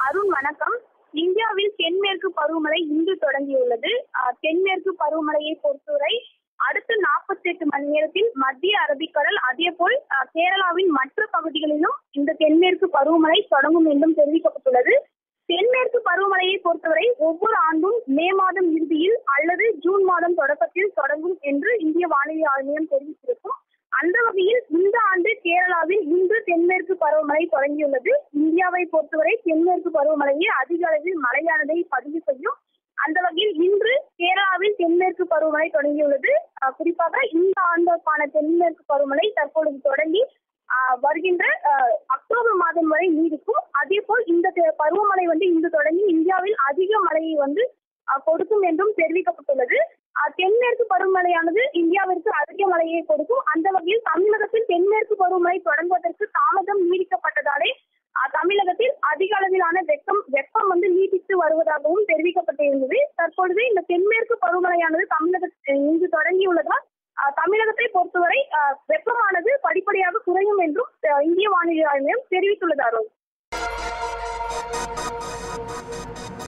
அருண் வணக்கம் இந்தியாவில் தென்மேற்கு பருவமழை இன்று தொடங்கியுள்ளது அஹ், தென்மேற்கு பருவமழையை பொறுத்தவரை அடுத்த நாற்பத்தி எட்டு மணி நேரத்தில் மத்திய அரபிக்கடல் அதேபோல் அஹ், கேரளாவின் மற்ற பகுதிகளிலும் இந்த தென்மேற்கு பருவமழை தொடங்கும் என்றும் தெரிவிக்கப்பட்டுள்ளது தென்மேற்கு பருவமழையை பொறுத்தவரை ஒவ்வொரு ஆண்டும் மே மாதம் இறுதியில் அல்லது ஜூன் மாதம் தொடக்கத்தில் தொடங்கும் என்று இந்திய வானிலை ஆய்வு மையம் தெரிவித்திருக்கும் அந்த வகையில் இந்த ஆண்டு கேரளாவில் இன்று தென்மேற்கு பருவமழை தொடங்கியுள்ளது இந்தியாவை பொறுத்தவரை தென்மேற்கு பருவமழையே அதிக அளவில் மழையானதை பதிவு செய்யும் அந்த வகையில் இன்று கேரளாவில் தென்மேற்கு பருவமழை தொடங்கியுள்ளது அஹ், குறிப்பாக இந்த ஆண்டுக்கான தென்மேற்கு பருவமழை தற்பொழுது தொடங்கி அஹ், வருகின்ற அஹ், அக்டோபர் மாதம் வரை நீடிக்கும் அதே போல் இந்த தெ- பருவமழை வந்து இன்று தொடங்கி இந்தியாவில் அதிக மழையை வந்து அஹ், கொடுக்கும் என்றும் தெரிவிக்கப்பட்டுள்ளது அஹ், தென்மேற்கு பருவமழையானது இந்தியாவிற்கு அதிக மழையை கொடுக்கும் அந்த வகையில் தமிழகத்தில் தென்மேற்கு பருவமழை தொடங்குவதற்கு தாமதம் நீடிக்கப்பட்டதாலே அஹ், தமிழகத்தில் அதிக அளவிலான வெப்பம் வெப்பம் வந்து நீடித்து வருவதாகவும் தெரிவிக்கப்பட்டிருந்தது தற்பொழுது இந்த தென்மேற்கு பருவமழையானது தமிழகத்தில் இன்று தொடங்கியுள்ளதால் அஹ், தமிழகத்தை பொறுத்தவரை அஹ், வெப்பமானது படிப்படியாக குறையும் என்றும் அஹ், இந்திய வானிலை ஆய்வு மையம் தெரிவித்துள்ளது அருண்